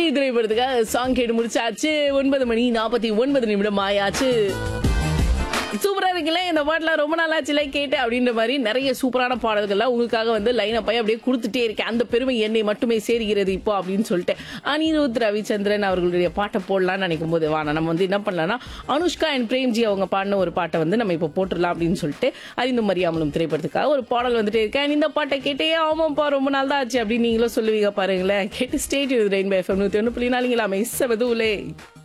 திரைப்படத்துக்காக சாங் கேட்டு முடிச்சாச்சு ஒன்பது மணி நாற்பத்தி ஒன்பது நிமிடம் ஆயாச்சு சூப்பரா இருக்குல்ல இந்த பாட்டுலாம் ரொம்ப நாளாச்சுல கேட்டு அப்படின்ற மாதிரி நிறைய சூப்பரான பாடல்கள்லாம் உங்களுக்காக வந்து லைன் அப்பை அப்படியே கொடுத்துட்டே இருக்கேன் அந்த பெருமை என்னை மட்டுமே சேர்கிறது இப்போ அப்படின்னு சொல்லிட்டு அனிருத் ரவிச்சந்திரன் அவர்களுடைய பாட்டை போடலாம்னு நினைக்கும் போது வாங்க நம்ம வந்து என்ன பண்ணலாம்னா அனுஷ்கா அண்ட் பிரேம்ஜி அவங்க பாடின ஒரு பாட்டை வந்து நம்ம இப்போ போட்டுடலாம் அப்படின்னு சொல்லிட்டு அறிந்தும் மரியாமலும் திரைப்படத்துக்காக ஒரு பாடல் வந்துட்டே இருக்கேன் இந்த பாட்டை கேட்டே ஆமாப்பா ரொம்ப நாள் தான் ஆச்சு அப்படின்னு நீங்களும் சொல்லுவீங்க பாருங்களேன் கேட்டு ஸ்டேட் ரெயின்பே எஃப்எம் நூற்றி ஒன்று புள்ளி நாலுங்களா மிஸ் உலே